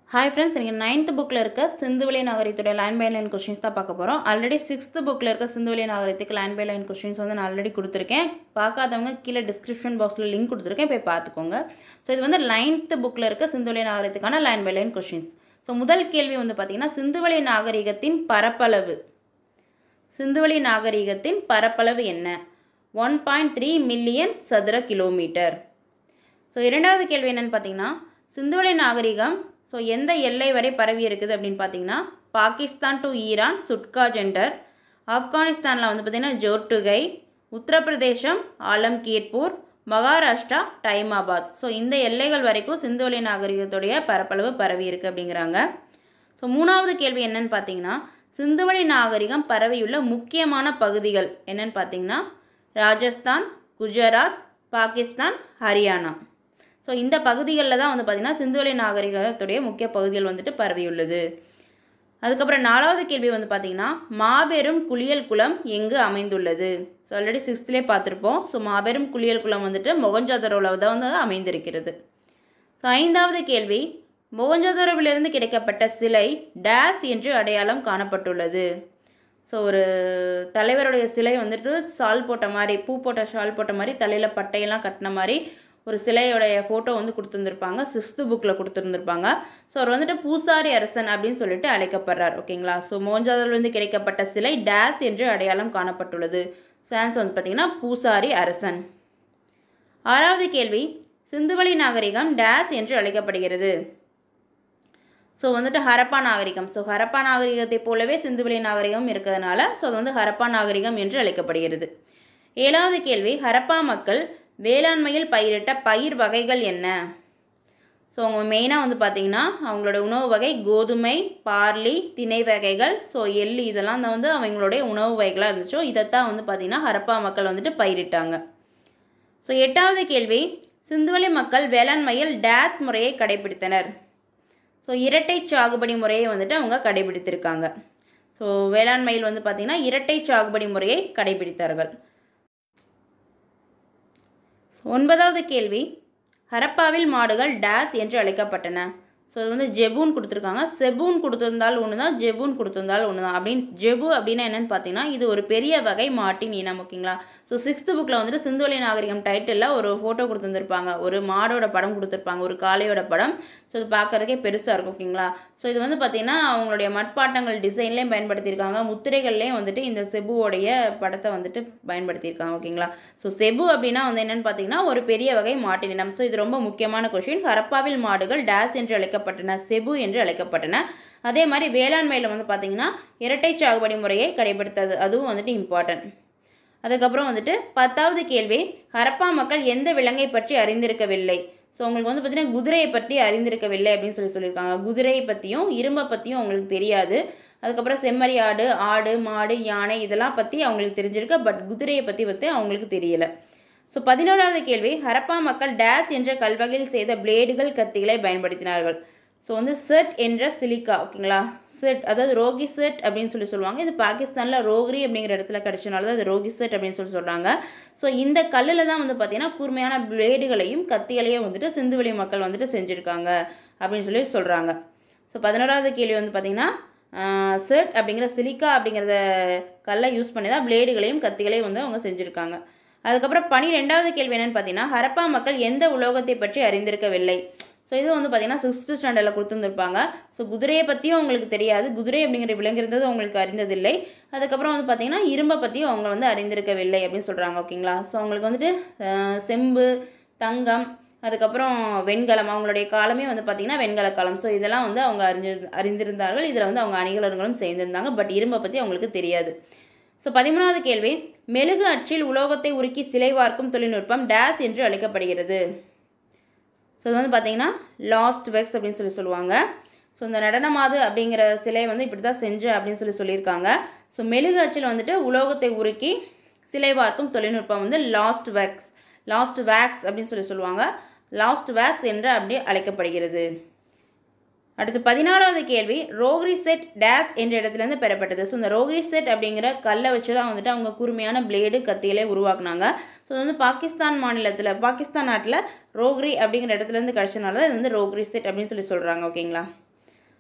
hi friends எனக்கு ninth புக்கில் இருக்க சிந்துவெளி நாகரிகத்தோட லைன் பை லைன் கொஷின்ஸ் தான் பார்க்க போகிறோம் ஆல்ரெடி சிக்ஸ்த் புக்கில் இருக்க சிந்துவெளி நாகரிகத்துக்கு லைன் பை லைன் கொஷின்ஸ் வந்து நான் ஆல்ரெடி கொடுத்துருக்கேன் பார்க்காதவங்க கீழே டிஸ்கிரிப்ஷன் பாக்ஸில் லிங்க் கொடுத்துருக்கேன் போய் பார்த்துக்கோங்க ஸோ இது வந்து நைன்த் புக்கில் இருக்க சிந்துவெளி நாகரிகத்துக்கான line by line questions so முதல் கேள்வி வந்து பார்த்திங்கன்னா சிந்துவெளி நாகரிகத்தின் பரப்பளவு சிந்துவெளி நாகரிகத்தின் பரப்பளவு என்ன ஒன் பாயிண்ட் த்ரீ மில்லியன் சதுர கிலோமீட்டர் ஸோ இரண்டாவது கேள்வி என்னென்னு பார்த்தீங்கன்னா சிந்துவெளி நாகரிகம் ஸோ எந்த எல்லை வரை பரவி இருக்குது அப்படின்னு பார்த்தீங்கன்னா பாகிஸ்தான் டு ஈரான் சுட்கா ஜெண்டர் ஆப்கானிஸ்தானில் வந்து பார்த்திங்கன்னா ஜோர்டுகை உத்தரப்பிரதேசம் ஆலம்கீர்பூர் மகாராஷ்டிரா டைமாபாத் ஸோ இந்த எல்லைகள் வரைக்கும் சிந்துவெளி நாகரிகத்துடைய பரப்பளவு பரவி இருக்குது அப்படிங்கிறாங்க ஸோ மூணாவது கேள்வி என்னன்னு பார்த்தீங்கன்னா சிந்துவெளி நாகரிகம் பரவியுள்ள முக்கியமான பகுதிகள் என்னன்னு பார்த்தீங்கன்னா ராஜஸ்தான் குஜராத் பாகிஸ்தான் ஹரியானா ஸோ இந்த பகுதிகளில் தான் வந்து பார்த்திங்கன்னா சிந்துவெளி நாகரிகத்துடைய முக்கிய பகுதிகள் வந்துட்டு பரவியுள்ளது அதுக்கப்புறம் நாலாவது கேள்வி வந்து பார்த்திங்கன்னா மாபெரும் குளியல் குளம் எங்கு அமைந்துள்ளது ஸோ ஆல்ரெடி சிக்ஸ்த்லேயே பார்த்துருப்போம் ஸோ மாபெரும் குளியல் குளம் வந்துட்டு மொகஞ்சாதரோவில் தான் வந்து அமைந்திருக்கிறது ஸோ ஐந்தாவது கேள்வி மொகஞ்சதரோவிலிருந்து கிடைக்கப்பட்ட சிலை டேஸ் என்று அடையாளம் காணப்பட்டுள்ளது ஸோ ஒரு தலைவருடைய சிலை வந்துட்டு சால் போட்ட மாதிரி பூ போட்ட ஷால் போட்ட மாதிரி தலையில் பட்டையெல்லாம் கட்டின மாதிரி ஒரு சிலையோடைய ஃபோட்டோ வந்து கொடுத்துருந்துருப்பாங்க சிக்ஸ்த்து புக்கில் கொடுத்துருந்துருப்பாங்க ஸோ அவர் வந்துட்டு பூசாரி அரசன் அப்படின்னு சொல்லிட்டு அழைக்கப்படுறார் ஓகேங்களா ஸோ மோஞ்சாதலிருந்து கிடைக்கப்பட்ட சிலை டேஸ் என்று அடையாளம் காணப்பட்டுள்ளது ஸோ ஆன்சர் வந்து பார்த்திங்கன்னா பூசாரி அரசன் ஆறாவது கேள்வி சிந்துவெளி நாகரிகம் டேஸ் என்று அழைக்கப்படுகிறது ஸோ வந்துட்டு ஹரப்பா நாகரிகம் ஸோ ஹரப்பா நாகரிகத்தை போலவே சிந்துவெளி நாகரிகம் இருக்கிறதுனால ஸோ அது வந்து ஹரப்பா நாகரிகம் என்று அழைக்கப்படுகிறது ஏழாவது கேள்வி ஹரப்பா மக்கள் வேளாண்மையில் பயிரிட்ட பயிர் வகைகள் என்ன ஸோ அவங்க மெயினாக வந்து பார்த்திங்கன்னா அவங்களோட உணவு வகை கோதுமை பார்லி திணை வகைகள் ஸோ எள்ளு இதெல்லாம் தான் வந்து அவங்களுடைய உணவு வகைகளாக இருந்துச்சோ இதைத்தான் வந்து பார்த்திங்கன்னா ஹரப்பா மக்கள் வந்துட்டு பயிரிட்டாங்க ஸோ எட்டாவது கேள்வி சிந்துவெளி மக்கள் வேளாண்மையில் டேஸ் முறையை கடைபிடித்தனர் ஸோ இரட்டை சாகுபடி முறையை வந்துட்டு அவங்க கடைபிடித்திருக்காங்க ஸோ வேளாண்மையில் வந்து பார்த்திங்கன்னா இரட்டை சாகுபடி முறையை கடைபிடித்தார்கள் ஒன்பதாவது கேள்வி ஹரப்பாவில் மாடுகள் டேஸ் என்று அழைக்கப்பட்டன ஸோ இது வந்து ஜெபூன் கொடுத்துருக்காங்க செபூன் கொடுத்துருந்தால் ஒன்று தான் ஜெபூன் கொடுத்துருந்தால் ஒன்று தான் அப்படின்னு ஜெபு அப்படின்னா என்னென்னு பார்த்தீங்கன்னா இது ஒரு பெரிய வகை மாட்டின் இனம் ஓகேங்களா ஸோ சிக்ஸ்த்து புக்கில் வந்துட்டு சிந்துவெளி நாகரிகம் டைட்டிலில் ஒரு ஃபோட்டோ கொடுத்துருந்துருப்பாங்க ஒரு மாடோட படம் கொடுத்துருப்பாங்க ஒரு காளையோட படம் ஸோ இது பார்க்குறதுக்கே பெருசாக இருக்கும் ஓகேங்களா ஸோ இது வந்து பார்த்திங்கன்னா அவங்களுடைய மட்பாட்டங்கள் டிசைன்லேயும் பயன்படுத்தியிருக்காங்க முத்திரைகள்லேயும் வந்துட்டு இந்த செபுவோடைய படத்தை வந்துட்டு பயன்படுத்தியிருக்காங்க ஓகேங்களா ஸோ செபு அப்படின்னா வந்து என்னென்னு பார்த்தீங்கன்னா ஒரு பெரிய வகை மாட்டின் இனம் ஸோ இது ரொம்ப முக்கியமான கொஷின் ஹரப்பாவில் மாடுகள் டேஸ் என்று அழைக்கப்பட்டன செபு என்று அழைக்கப்பட்டன அதே மாதிரி வேளாண்மையில் வந்து பார்த்திங்கன்னா இரட்டை சாகுபடி முறையை கடைபிடித்தது அதுவும் வந்துட்டு இம்பார்ட்டன்ட் அதுக்கப்புறம் வந்துட்டு பத்தாவது கேள்வி ஹரப்பா மக்கள் எந்த விலங்கை பற்றி அறிந்திருக்கவில்லை ஸோ உங்களுக்கு வந்து பார்த்திங்கன்னா குதிரையை பற்றி அறிந்திருக்கவில்லை அப்படின்னு சொல்லி சொல்லியிருக்காங்க குதிரையை பற்றியும் இரும்பை பற்றியும் அவங்களுக்கு தெரியாது அதுக்கப்புறம் செம்மறி ஆடு ஆடு மாடு யானை இதெல்லாம் பற்றி அவங்களுக்கு தெரிஞ்சிருக்கு பட் குதிரையை பற்றி பற்றி அவங்களுக்கு தெரியலை ஸோ பதினோராவது கேள்வி ஹரப்பா மக்கள் டேஸ் என்ற கல்வகையில் செய்த பிளேடுகள் கத்திகளை பயன்படுத்தினார்கள் ஸோ வந்து செட் என்ற சிலிக்கா ஓகேங்களா செட் அதாவது ரோகி செட் அப்படின்னு சொல்லி சொல்லுவாங்க இது பாகிஸ்தானில் ரோக்ரி அப்படிங்கிற இடத்துல கிடச்சனால தான் இது ரோகி செட் அப்படின்னு சொல்லி சொல்கிறாங்க ஸோ இந்த கல்லில் தான் வந்து பார்த்திங்கன்னா கூர்மையான பிளேடுகளையும் கத்திகளையும் வந்துட்டு சிந்துவெளி மக்கள் வந்துட்டு செஞ்சுருக்காங்க அப்படின்னு சொல்லி சொல்கிறாங்க ஸோ பதினோராவது கேள்வி வந்து பார்த்திங்கன்னா செட் அப்படிங்கிற சிலிக்கா அப்படிங்கிறத கல்லை யூஸ் பண்ணி தான் பிளேடுகளையும் கத்திகளையும் வந்து அவங்க செஞ்சுருக்காங்க அதுக்கப்புறம் பனிரெண்டாவது கேள்வி என்னென்னு பார்த்தீங்கன்னா ஹரப்பா மக்கள் எந்த உலோகத்தை பற்றி அறிந்திருக்கவில்லை ஸோ இது வந்து பார்த்திங்கன்னா சிக்ஸ்த்து ஸ்டாண்டர்டில் கொடுத்துருந்துருப்பாங்க ஸோ குதிரையை பற்றியும் அவங்களுக்கு தெரியாது குதிரை அப்படிங்கிற விலங்கு அவங்களுக்கு அறிந்ததில்லை அதுக்கப்புறம் வந்து பார்த்திங்கன்னா இரும்பை பற்றியும் அவங்க வந்து அறிந்திருக்கவில்லை அப்படின்னு சொல்கிறாங்க ஓகேங்களா ஸோ அவங்களுக்கு வந்துட்டு செம்பு தங்கம் அதுக்கப்புறம் வெண்கலம் அவங்களுடைய காலமே வந்து பார்த்திங்கன்னா வெண்கல காலம் ஸோ இதெல்லாம் வந்து அவங்க அறிஞ்சு அறிந்திருந்தார்கள் இதில் வந்து அவங்க அணிகலன்களும் செய்திருந்தாங்க பட் இரும்பை பற்றி அவங்களுக்கு தெரியாது ஸோ பதிமூணாவது கேள்வி மெழுகு அச்சில் உலோகத்தை உருக்கி சிலை வார்க்கும் தொழில்நுட்பம் டேஸ் என்று அழைக்கப்படுகிறது ஸோ இது வந்து பார்த்திங்கன்னா லாஸ்ட் வெக்ஸ் அப்படின்னு சொல்லி சொல்லுவாங்க ஸோ இந்த நடனமாது அப்படிங்கிற சிலையை வந்து இப்படி தான் செஞ்சு அப்படின்னு சொல்லி சொல்லியிருக்காங்க ஸோ மெழுகு அச்சில் வந்துட்டு உலோகத்தை உருக்கி சிலை வார்க்கும் தொழில்நுட்பம் வந்து லாஸ்ட் வேக்ஸ் லாஸ்ட் வேக்ஸ் அப்படின்னு சொல்லி சொல்லுவாங்க லாஸ்ட் வேக்ஸ் என்று அப்படி அழைக்கப்படுகிறது அடுத்து பதினாலாவது கேள்வி ரோக்ரி செட் டேஸ் என்ற இடத்துலேருந்து பெறப்பட்டது ஸோ இந்த ரோக்ரி செட் அப்படிங்கிற கல்லை வச்சு தான் வந்துட்டு அவங்க கூர்மையான பிளேடு கத்தியிலே உருவாக்குனாங்க ஸோ இது வந்து பாகிஸ்தான் மாநிலத்தில் பாகிஸ்தான் நாட்டில் ரோக்ரி அப்படிங்கிற இடத்துலேருந்து கிடச்சனால தான் இது வந்து ரோக்ரி செட் அப்படின்னு சொல்லி சொல்கிறாங்க ஓகேங்களா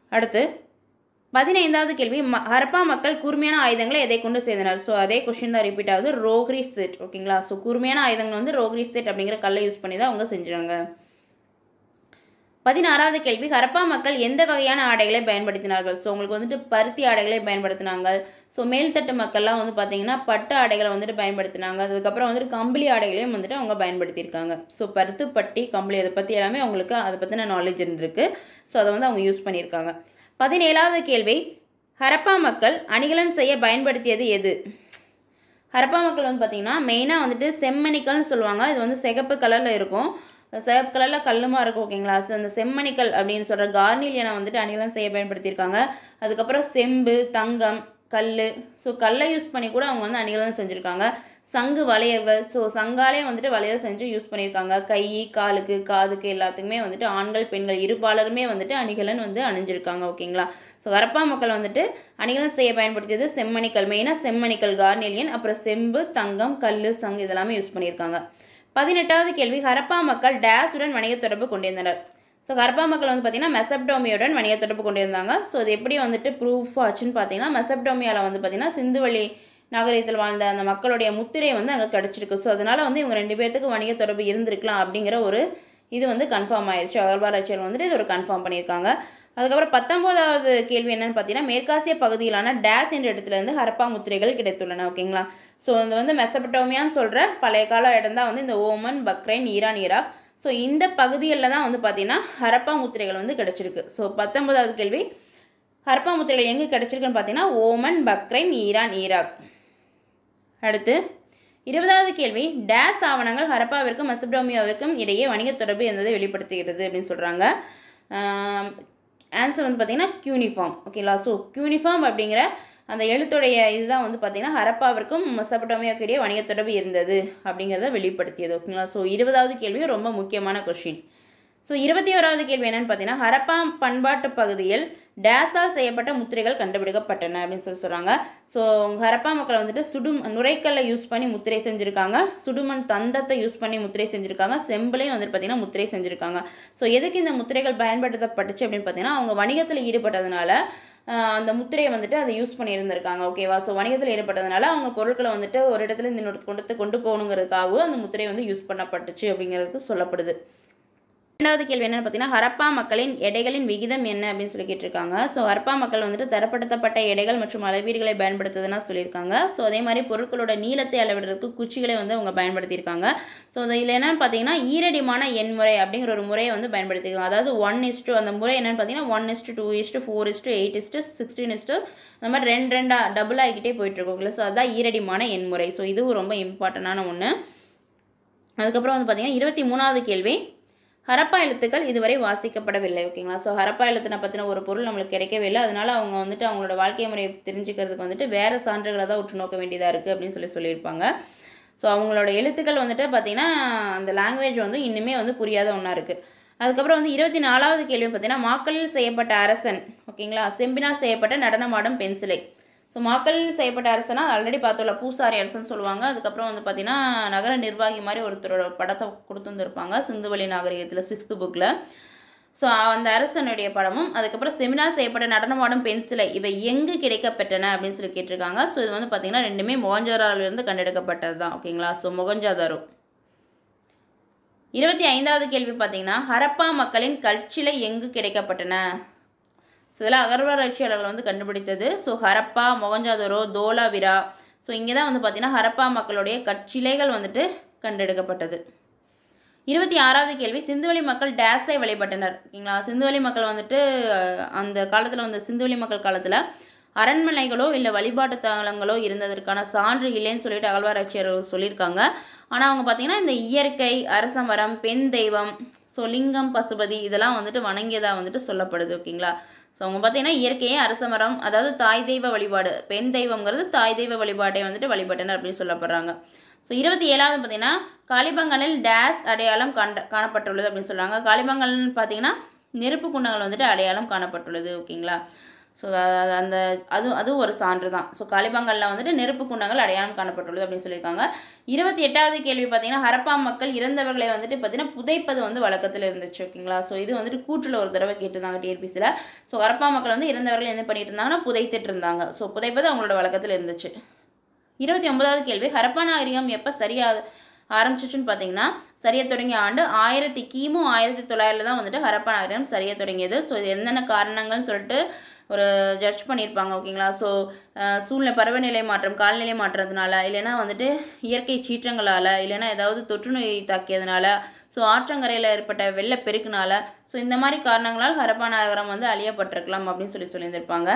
அடுத்து பதினைந்தாவது கேள்வி ம ஹரப்பா மக்கள் கூர்மையான ஆயுதங்களை எதை கொண்டு செய்தனர் ஸோ அதே கொஷின் தான் ரிப்பீட் ஆகுது ரோக்ரி செட் ஓகேங்களா ஸோ கூர்மையான ஆயுதங்கள் வந்து ரோக்ரி செட் அப்படிங்கிற கல்லை யூஸ் பண்ணி தான் அவங்க செஞ்சுறாங்க பதினாறாவது கேள்வி ஹரப்பா மக்கள் எந்த வகையான ஆடைகளை பயன்படுத்தினார்கள் ஸோ உங்களுக்கு வந்துட்டு பருத்தி ஆடைகளை பயன்படுத்தினாங்க ஸோ மேல்தட்டு மக்கள்லாம் வந்து பார்த்தீங்கன்னா பட்டு ஆடைகளை வந்துட்டு பயன்படுத்தினாங்க அதுக்கப்புறம் வந்துட்டு கம்பளி ஆடைகளையும் வந்துட்டு அவங்க பயன்படுத்தியிருக்காங்க ஸோ பருத்து பட்டி கம்பளி அதை பற்றி எல்லாமே அவங்களுக்கு அதை பற்றின நாலேஜ் இருந்திருக்கு ஸோ அதை வந்து அவங்க யூஸ் பண்ணியிருக்காங்க பதினேழாவது கேள்வி ஹரப்பா மக்கள் அணிகலன் செய்ய பயன்படுத்தியது எது ஹரப்பா மக்கள் வந்து பார்த்திங்கன்னா மெயினாக வந்துட்டு செம்மணிக்கல்னு சொல்லுவாங்க இது வந்து சிகப்பு கலரில் இருக்கும் சிவப்பு கலரில் கல்லுமா இருக்கும் ஓகேங்களா ஸோ அந்த செம்மணிக்கல் அப்படின்னு சொல்கிற கார்னிலியனை வந்துட்டு அணிகலன் செய்ய பயன்படுத்தியிருக்காங்க அதுக்கப்புறம் செம்பு தங்கம் கல் ஸோ கல்லை யூஸ் பண்ணி கூட அவங்க வந்து அணிகலன் செஞ்சுருக்காங்க சங்கு வளையல்கள் ஸோ சங்காலே வந்துட்டு வளையல் செஞ்சு யூஸ் பண்ணியிருக்காங்க கை காலுக்கு காதுக்கு எல்லாத்துக்குமே வந்துட்டு ஆண்கள் பெண்கள் இருபாலருமே வந்துட்டு அணிகலன் வந்து அணிஞ்சிருக்காங்க ஓகேங்களா ஸோ ஹரப்பா மக்கள் வந்துட்டு அணிகலன் செய்ய பயன்படுத்தியது செம்மணிக்கல் மெயினாக செம்மணிக்கல் கார்னேலியன் அப்புறம் செம்பு தங்கம் கல் சங்கு இதெல்லாமே யூஸ் பண்ணியிருக்காங்க பதினெட்டாவது கேள்வி ஹரப்பா மக்கள் டேஸுடன் வணிக தொடர்பு கொண்டிருந்தனர் ஸோ ஹரப்பா மக்கள் வந்து பார்த்திங்கன்னா மெசப்டோமியுடன் வணிக தொடர்பு கொண்டிருந்தாங்க ஸோ இது எப்படி வந்துட்டு ப்ரூஃப் ஆச்சுன்னு பார்த்தீங்கன்னா மெசப்டோமியாவில் வந்து பார்த்திங்கன்னா சிந்துவெளி நாகரிகத்தில் வாழ்ந்த அந்த மக்களுடைய முத்திரை வந்து அங்கே கிடச்சிருக்கு ஸோ அதனால் வந்து இவங்க ரெண்டு பேர்த்துக்கு வணிக தொடர்பு இருந்திருக்கலாம் அப்படிங்கிற ஒரு இது வந்து கன்ஃபார்ம் ஆயிடுச்சு அகர்வாராய்ச்சியாளர் வந்துட்டு இது ஒரு கன்ஃபார்ம் பண்ணியிருக்காங்க அதுக்கப்புறம் பத்தொம்போதாவது கேள்வி என்னன்னு பார்த்தீங்கன்னா மேற்காசிய பகுதியிலான டேஸ் என்ற இடத்துலேருந்து ஹரப்பா முத்திரைகள் கிடைத்துள்ளன ஓகேங்களா ஸோ இது வந்து மெசபட்டோமியான்னு சொல்கிற பழைய கால இடம் தான் வந்து இந்த Oman Bahrain Iran Iraq so இந்த பகுதிகளில் தான் வந்து பார்த்திங்கன்னா ஹரப்பா முத்திரைகள் வந்து கிடச்சிருக்கு ஸோ பத்தொன்பதாவது கேள்வி ஹரப்பா முத்திரைகள் எங்கே கிடச்சிருக்குன்னு பார்த்தீங்கன்னா ஓமன் பக்ரைன் ஈரான் ஈராக் அடுத்து இருபதாவது கேள்வி டேஸ் ஆவணங்கள் ஹரப்பாவிற்கும் மெசபடோமியாவிற்கும் இடையே வணிக தொடர்பு என்பதை வெளிப்படுத்துகிறது அப்படின்னு சொல்கிறாங்க ஆன்சர் வந்து பார்த்திங்கன்னா கியூனிஃபார்ம் ஓகேங்களா ஸோ கியூனிஃபார்ம் அப்படிங்கிற அந்த எழுத்துடைய இதுதான் வந்து பார்த்திங்கன்னா ஹரப்பாவிற்கும் மெசபடோமியாவுக்கு இடையே வணிக தொடர்பு இருந்தது அப்படிங்கிறத வெளிப்படுத்தியது ஓகேங்களா ஸோ இருபதாவது கேள்வி ரொம்ப முக்கியமான கொஷின் ஸோ இருபத்தி ஓராவது கேள்வி என்னன்னு பார்த்தீங்கன்னா ஹரப்பா பண்பாட்டு பகுதியில் டேஸால் செய்யப்பட்ட முத்திரைகள் கண்டுபிடிக்கப்பட்டன அப்படின்னு சொல்லி சொல்கிறாங்க ஸோ ஹரப்பா மக்கள் வந்துட்டு சுடும் நுரைக்கல்லை யூஸ் பண்ணி முத்திரை செஞ்சுருக்காங்க சுடுமண் தந்தத்தை யூஸ் பண்ணி முத்திரை செஞ்சுருக்காங்க செம்பிளையும் வந்துட்டு பார்த்திங்கன்னா முத்திரை செஞ்சுருக்காங்க ஸோ எதுக்கு இந்த முத்திரைகள் பயன்படுத்தப்பட்டுச்சு அப்படின்னு பார்த்தீங்கன்னா அவங்க வணிகத்தில் ஈடுபட்டதுனால அந்த முத்திரையை வந்துட்டு அதை யூஸ் பண்ணியிருந்திருக்காங்க ஓகேவா ஸோ வணிகத்தில் ஈடுபட்டதுனால அவங்க பொருட்களை வந்துட்டு ஒரு இடத்துல இந்த இன்னொரு கொண்டு கொண்டு போகணுங்கிறதுக்காகவும் அந்த முத்திரை வந்து யூஸ் பண்ணப்பட்டுச்சு அப்படிங்கிறது சொல்லப்படுது ரெண்டாவது கேள்வி என்னென்னு பார்த்தீங்கன்னா ஹரப்பா மக்களின் எடைகளின் விகிதம் என்ன அப்படின்னு சொல்லி கேட்டிருக்காங்க ஸோ ஹரப்பா மக்கள் வந்துட்டு தரப்படுத்தப்பட்ட எடைகள் மற்றும் அளவீடுகளை பயன்படுத்துதுன்னா சொல்லியிருக்காங்க ஸோ அதே மாதிரி பொருட்களோட நீளத்தை அளவிடுறதுக்கு குச்சிகளை வந்து அவங்க பயன்படுத்தியிருக்காங்க ஸோ இதில் என்னென்னு பார்த்தீங்கன்னா ஈரடிமான எண்முறை அப்படிங்கிற ஒரு முறையை வந்து பயன்படுத்தியிருக்காங்க அதாவது ஒன் இஸ்டு அந்த முறை என்னென்னு பார்த்தீங்கன்னா one is to two is to four is to eight is to sixteen is to அந்த மாதிரி ரெண்டு ரெண்டாக டபுள் ஆகிக்கிட்டே போயிட்டுருக்கோங்களா ஸோ அதுதான் ஈரடிமான எண்முறை ஸோ இதுவும் ரொம்ப இம்பார்ட்டண்டான ஒன்று அதுக்கப்புறம் வந்து பார்த்தீங்கன்னா இருபத்தி மூணாவது கேள்வி ஹரப்பா எழுத்துக்கள் இதுவரை வாசிக்கப்படவில்லை ஓகேங்களா ஸோ ஹரப்பா எழுத்தினை பற்றின ஒரு பொருள் நம்மளுக்கு கிடைக்கவே இல்லை அதனால அவங்க வந்துட்டு அவங்களோட வாழ்க்கை முறையை தெரிஞ்சுக்கிறதுக்கு வந்துட்டு வேறு சான்றுகளை தான் உற்று நோக்க வேண்டியதாக இருக்குது அப்படின்னு சொல்லி சொல்லியிருப்பாங்க ஸோ அவங்களோட எழுத்துக்கள் வந்துட்டு பார்த்திங்கன்னா அந்த லாங்குவேஜ் வந்து இன்னுமே வந்து புரியாத ஒன்றா இருக்குது அதுக்கப்புறம் வந்து இருபத்தி நாலாவது கேள்வி பார்த்தீங்கன்னா மாக்களில் செய்யப்பட்ட அரசன் ஓகேங்களா செம்பினால் செய்யப்பட்ட நடனமாடும் பெண் சிலை ஸோ மாக்களில் செய்யப்பட்ட அரசனா ஆல்ரெடி பார்த்தோம்ல பூசாரி அரசன் சொல்லுவாங்க அதுக்கப்புறம் வந்து பார்த்திங்கன்னா நகர நிர்வாகி மாதிரி ஒருத்தரோட படத்தை கொடுத்துருந்துருப்பாங்க சிந்துவெளி நாகரிகத்தில் சிக்ஸ்த்து புக்கில் ஸோ அந்த அரசனுடைய படமும் அதுக்கப்புறம் செமினார் செய்யப்பட்ட நடனமாடும் பெண் சிலை இவை எங்கு கிடைக்கப்பெற்றன அப்படின்னு சொல்லி கேட்டிருக்காங்க ஸோ இது வந்து பார்த்திங்கன்னா ரெண்டுமே மொகஞ்சாதாரோலேருந்து கண்டெடுக்கப்பட்டது தான் ஓகேங்களா ஸோ மொகஞ்சாதாரோ இருபத்தி ஐந்தாவது கேள்வி பார்த்தீங்கன்னா ஹரப்பா மக்களின் கற்சிலை எங்கு கிடைக்கப்பட்டன ஸோ இதெல்லாம் அகர்வாராய்ச்சியாளர்கள் வந்து கண்டுபிடித்தது ஸோ ஹரப்பா மொகஞ்சாதரோ தோலாவிரா ஸோ இங்கே தான் வந்து பார்த்திங்கன்னா ஹரப்பா மக்களுடைய கற்சிலைகள் வந்துட்டு கண்டெடுக்கப்பட்டது இருபத்தி ஆறாவது கேள்வி சிந்துவெளி மக்கள் டேஸை வழிபட்டனர் ஓகேங்களா சிந்துவெளி மக்கள் வந்துட்டு அந்த காலத்தில் வந்து சிந்துவெளி மக்கள் காலத்தில் அரண்மனைகளோ இல்லை வழிபாட்டு தலங்களோ இருந்ததற்கான சான்று இல்லைன்னு சொல்லிட்டு அகழ்வாராய்ச்சியர்கள் சொல்லியிருக்காங்க ஆனால் அவங்க பார்த்திங்கன்னா இந்த இயற்கை அரச மரம் பெண் தெய்வம் ஸோ லிங்கம் பசுபதி இதெல்லாம் வந்துட்டு வணங்கியதாக வந்துட்டு சொல்லப்படுது ஓகேங்களா ஸோ அவங்க பார்த்தீங்கன்னா இயற்கையே அரச மரம் அதாவது தாய் தெய்வ வழிபாடு பெண் தெய்வங்கிறது தாய் தெய்வ வழிபாட்டை வந்துட்டு வழிபட்டனர் அப்படின்னு சொல்லப்படுறாங்க ஸோ இருபத்தி ஏழாவது பார்த்தீங்கன்னா காளிபங்கனில் டேஸ் அடையாளம் கண்ட காணப்பட்டுள்ளது அப்படின்னு சொல்கிறாங்க காளிபங்கல்னு பார்த்தீங்கன்னா நெருப்பு குண்டங்கள் வந்துட்டு அடையாளம் காணப்பட்டுள்ளது ஓகேங்களா ஸோ அந்த அது அதுவும் ஒரு சான்று தான் ஸோ காலிபங்கல்ல வந்துட்டு நெருப்பு குண்டங்கள் அடையாளம் காணப்பட்டுள்ளது அப்படின்னு சொல்லியிருக்காங்க இருபத்தி எட்டாவது கேள்வி பார்த்தீங்கன்னா ஹரப்பா மக்கள் இறந்தவர்களை வந்துட்டு பார்த்தீங்கன்னா புதைப்பது வந்து வழக்கத்தில் இருந்துச்சு ஓகேங்களா ஸோ இது வந்துட்டு கூற்றில் ஒரு தடவை கேட்டிருந்தாங்க டிஎன்பிசியில் ஸோ ஹரப்பா மக்கள் வந்து இறந்தவர்கள் என்ன பண்ணிட்டு இருந்தாங்கன்னா புதைத்துட்டு இருந்தாங்க ஸோ புதைப்பது அவங்களோட வழக்கத்தில் இருந்துச்சு இருபத்தி ஒன்பதாவது கேள்வி ஹரப்பா நாகரிகம் எப்போ சரியா ஆரம்பிச்சிச்சுன்னு பார்த்தீங்கன்னா சரியா தொடங்கிய ஆண்டு ஆயிரத்தி கிமு ஆயிரத்தி தொள்ளாயிரத்தில் தான் வந்துட்டு ஹரப்பா நாகரிகம் சரியா தொடங்கியது ஸோ இது என்னென்ன காரணங்கள்னு சொல்லிட்டு ஒரு ஜட்ஜ் பண்ணியிருப்பாங்க ஓகேங்களா ஸோ சூழ்நிலை பருவநிலை மாற்றம் காலநிலை மாற்றத்தினால இல்லைன்னா வந்துட்டு இயற்கை சீற்றங்களால் இல்லைன்னா ஏதாவது தொற்று நோய் தாக்கியதுனால ஸோ ஆற்றங்கரையில் ஏற்பட்ட வெள்ளப்பெருக்குனால ஸோ இந்த மாதிரி காரணங்களால் ஹரப்பா நகரம் வந்து அழியப்பட்டிருக்கலாம் அப்படின்னு சொல்லி சொல்லியிருந்திருப்பாங்க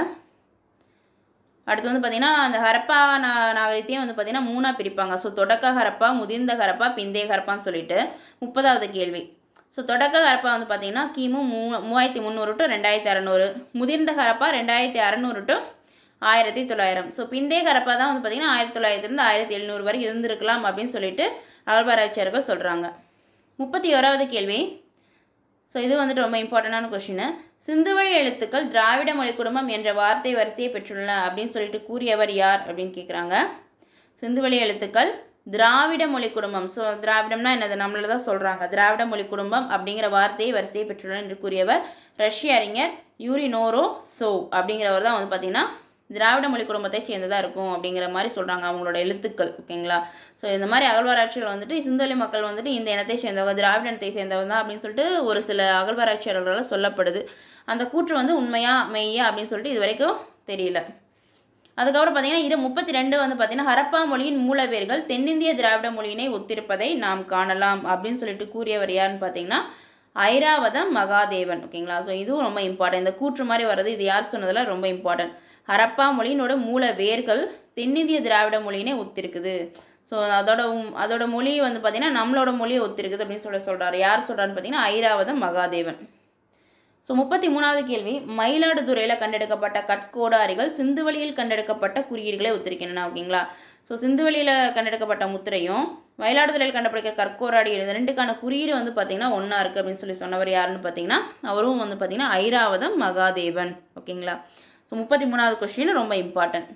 அடுத்து வந்து பார்த்திங்கன்னா அந்த ஹரப்பா நா நாகரிகத்தையும் வந்து பார்த்திங்கன்னா மூணாக பிரிப்பாங்க ஸோ தொடக்க ஹரப்பா முதிர்ந்த ஹரப்பா பிந்தைய ஹரப்பான்னு சொல்லிட்டு முப்பதாவது கேள்வி ஸோ தொடக்க ஹரப்பா வந்து பார்த்திங்கன்னா கிமு மூ மூவாயிரத்தி முந்நூறு டு ரெண்டாயிரத்தி அறநூறு முதிர்ந்த ஹரப்பா ரெண்டாயிரத்தி அறநூறு டு ஆயிரத்தி தொள்ளாயிரம் ஸோ பிந்தைய ஹரப்பா தான் வந்து பார்த்திங்கன்னா ஆயிரத்தி தொள்ளாயிரத்துலேருந்து ஆயிரத்தி எழுநூறு வரை இருந்திருக்கலாம் அப்படின்னு சொல்லிட்டு அகழ்வாராய்ச்சியாளர்கள் சொல்கிறாங்க முப்பத்தி ஓராவது கேள்வி ஸோ இது வந்துட்டு ரொம்ப இம்பார்ட்டண்டான கொஷின் சிந்துவழி எழுத்துக்கள் திராவிட மொழி குடும்பம் என்ற வார்த்தை வரிசையை பெற்றுள்ளன அப்படின்னு சொல்லிட்டு கூறியவர் யார் அப்படின்னு கேட்குறாங்க சிந்துவழி எழுத்துக்கள் திராவிட மொழி குடும்பம் ஸோ திராவிடம்னா என்னது நம்மள தான் சொல்கிறாங்க திராவிட மொழி குடும்பம் அப்படிங்கிற வார்த்தையை வரிசையை பெற்றுள்ளன என்று கூறியவர் ரஷ்ய அறிஞர் யூரி நோரோ சோ அப்படிங்கிறவர் தான் வந்து பார்த்திங்கன்னா திராவிட மொழி குடும்பத்தை சேர்ந்ததாக இருக்கும் அப்படிங்கிற மாதிரி சொல்கிறாங்க அவங்களோட எழுத்துக்கள் ஓகேங்களா ஸோ இந்த மாதிரி அகழ்வாராய்ச்சிகள் வந்துட்டு சிந்தோலி மக்கள் வந்துட்டு இந்த இனத்தை சேர்ந்தவங்க திராவிட இனத்தை சேர்ந்தவங்க தான் அப்படின்னு சொல்லிட்டு ஒரு சில அகழ்வாராய்ச்சியாளர்களால் சொல்லப்படுது அந்த கூற்று வந்து உண்மையா மெய்யா அப்படின்னு சொல்லிட்டு இது வரைக்கும் தெரியல அதுக்கப்புறம் பார்த்தீங்கன்னா இரு முப்பத்தி ரெண்டு வந்து பார்த்தீங்கன்னா ஹரப்பா மொழியின் மூலவேர்கள் தென்னிந்திய திராவிட மொழியினை ஒத்திருப்பதை நாம் காணலாம் அப்படின்னு சொல்லிட்டு கூறியவர் யாருன்னு பார்த்தீங்கன்னா ஐராவதம் மகாதேவன் ஓகேங்களா ஸோ இதுவும் ரொம்ப இம்பார்ட்டன்ட் இந்த கூற்று மாதிரி வர்றது இது யார் சொன்னதில் ரொம்ப இம்பார்ட்டன்ட் ஹரப்பா மொழியினோட மூல வேர்கள் தென்னிந்திய திராவிட மொழியினை ஒத்திருக்குது ஸோ அதோட உம்- அதோட மொழி வந்து பார்த்தீங்கன்னா நம்மளோட மொழியை ஒத்திருக்குது அப்படின்னு சொல்ல சொல்கிறாரு யார் சொல்கிறான்னு பார்த்தீங்கன்னா ஐராவதம் மகாதேவன் ஸோ முப்பத்தி மூணாவது கேள்வி மயிலாடுதுறையில் கண்டெடுக்கப்பட்ட கட்கோடாரிகள் சிந்துவெளியில் கண்டெடுக்கப்பட்ட குறியீடுகளை ஒத்திருக்கின்றன ஓகேங்களா ஸோ சிந்துவெளியில் கண்டெடுக்கப்பட்ட முத்திரையும் மயிலாடுதுறையில் கண்டுபிடிக்கிற கற்கோடாடி இது ரெண்டுக்கான குறியீடு வந்து பார்த்தீங்கன்னா ஒன்றா இருக்குது அப்படின்னு சொல்லி சொன்னவர் யாருன்னு பார்த்தீங்கன்னா அவரும் வந்து பார்த்தீங்கன்னா ஐராவதம் மகாதேவன் ஓகேங்களா ஸோ முப்பத்தி மூணாவது கொஸ்டின் ரொம்ப இம்பார்ட்டன்ட்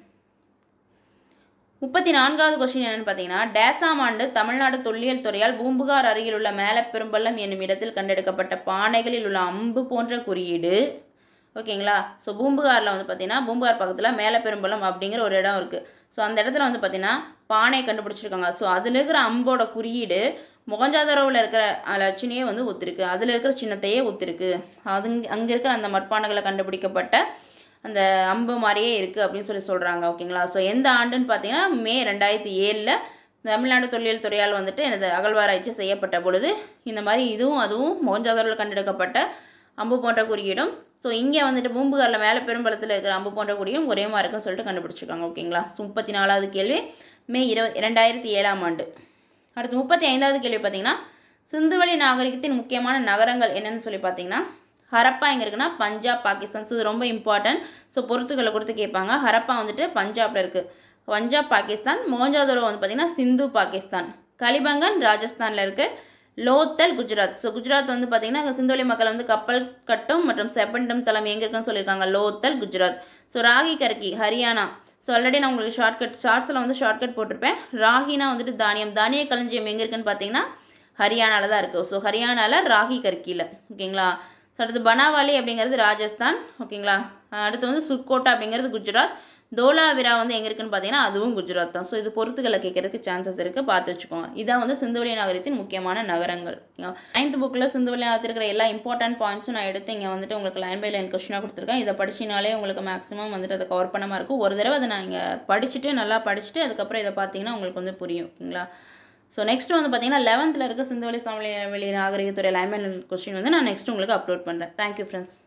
முப்பத்தி நான்காவது கொஸ்டின் என்னன்னு பார்த்தீங்கன்னா டேசாம் ஆண்டு தமிழ்நாடு தொல்லியல் துறையால் பூம்புகார் அருகில் உள்ள மேலப்பெரும்பள்ளம் என்னும் இடத்தில் கண்டெடுக்கப்பட்ட பானைகளில் உள்ள அம்பு போன்ற குறியீடு ஓகேங்களா ஸோ பூம்புகாரில் வந்து பார்த்தீங்கன்னா பூம்புகார் பக்கத்தில் மேலப்பெரும்பள்ளம் அப்படிங்கிற ஒரு இடம் இருக்குது ஸோ அந்த இடத்துல வந்து பார்த்தீங்கன்னா பானை கண்டுபிடிச்சிருக்காங்க ஸோ அதில் இருக்கிற அம்போட குறியீடு மொகஞ்சாதரோவில் இருக்கிற லட்சணியே வந்து ஒத்திருக்கு அதில் இருக்கிற சின்னத்தையே ஒத்திருக்கு அது அங்கே இருக்கிற அந்த மட்பானைகளை கண்டுபிடிக்கப்பட்ட அந்த அம்பு மாதிரியே இருக்குது அப்படின்னு சொல்லி சொல்கிறாங்க ஓகேங்களா ஸோ எந்த ஆண்டுன்னு பார்த்தீங்கன்னா மே ரெண்டாயிரத்தி ஏழில் தமிழ்நாடு தொல்லியல் துறையால் வந்துட்டு எனது அகழ்வாராய்ச்சி செய்யப்பட்ட பொழுது இந்த மாதிரி இதுவும் அதுவும் மோஞ்சாதரில் கண்டெடுக்கப்பட்ட அம்பு போன்ற குறியீடும் ஸோ இங்கே வந்துட்டு பூம்புகாரில் மேலே பெரும்பலத்தில் இருக்கிற அம்பு போன்ற குறியும் ஒரே மாதிரி இருக்குன்னு சொல்லிட்டு கண்டுபிடிச்சிருக்காங்க ஓகேங்களா ஸோ முப்பத்தி நாலாவது கேள்வி மே இருபது இரண்டாயிரத்தி ஏழாம் ஆண்டு அடுத்து முப்பத்தி ஐந்தாவது கேள்வி பார்த்தீங்கன்னா சிந்துவெளி நாகரிகத்தின் முக்கியமான நகரங்கள் என்னன்னு சொல்லி பார்த்தீங்கன்னா ஹரப்பா எங்கே இருக்குன்னா பஞ்சாப் பாகிஸ்தான் ஸோ இது ரொம்ப இம்பார்ட்டன்ட் ஸோ பொறுத்துக்களை கொடுத்து கேட்பாங்க ஹரப்பா வந்துட்டு பஞ்சாப்ல இருக்குது பஞ்சாப் பாகிஸ்தான் மோஞ்சாதரோ வந்து பார்த்திங்கன்னா சிந்து பாகிஸ்தான் கலிபங்கன் ராஜஸ்தானில் இருக்குது லோத்தல் குஜராத் ஸோ குஜராத் வந்து பார்த்திங்கன்னா அங்கே சிந்தோலி மக்கள் வந்து கப்பல் கட்டும் மற்றும் செப்பண்டும் தளம் எங்கே இருக்குன்னு சொல்லியிருக்காங்க Lothal Gujarat so Rakhigarhi Haryana so already நான் உங்களுக்கு ஷார்ட்கட் ஷார்ட்ஸில் வந்து ஷார்ட்கட் போட்டிருப்பேன் ராகினா வந்துட்டு தானியம் தானிய களஞ்சியம் எங்கே இருக்குன்னு பார்த்தீங்கன்னா ஹரியானாவில் தான் இருக்குது ஸோ ஹரியானாவில் ராகி கர்கியில் ஓகேங்களா ஸோ அடுத்து பனாவாலி அப்படிங்கிறது ராஜஸ்தான் ஓகேங்களா அடுத்து வந்து சுக்கோட்டா அப்படிங்கிறது குஜராத் தோலாவிரா வந்து எங்கே இருக்குன்னு பார்த்தீங்கன்னா அதுவும் குஜராத் தான் ஸோ இது பொறுத்துக்களை கேட்கறதுக்கு சான்சஸ் இருக்குது பார்த்து வச்சுக்கோங்க இதான் வந்து சிந்துவெளி நகரத்தின் முக்கியமான நகரங்கள் நைன்த் புக்கில் சிந்துவெளி நகரத்தில் இருக்கிற எல்லா இம்பார்ட்டன்ட் பாயிண்ட்ஸும் நான் எடுத்து இங்கே வந்துட்டு உங்களுக்கு லைன் பை லைன் கொஸ்டினாக கொடுத்துருக்கேன் இதை படிச்சினாலே உங்களுக்கு மேக்ஸிமம் வந்துட்டு அதை கவர் பண்ண மாதிரி இருக்கும் ஒரு தடவை அதை நான் இங்கே படிச்சுட்டு நல்லா படிச்சுட்டு அதுக்கப்புறம் இதை பார்த்தீங்கன்னா உங்களுக்கு வந்து புரியும் ஓகேங்களா ஸோ நெக்ஸ்ட் வந்து பார்த்தீங்கன்னா லெவன்த்தில் இருக்க சிந்துவெளி சமவெளி வெளி நாகரிகத்துறை லைன்மேன் கொஸ்டின் வந்து நான் நெக்ஸ்ட் உங்களுக்கு அப்லோட் பண்ணுறேன் தேங்க்யூ ஃப்ரெண்ட்ஸ்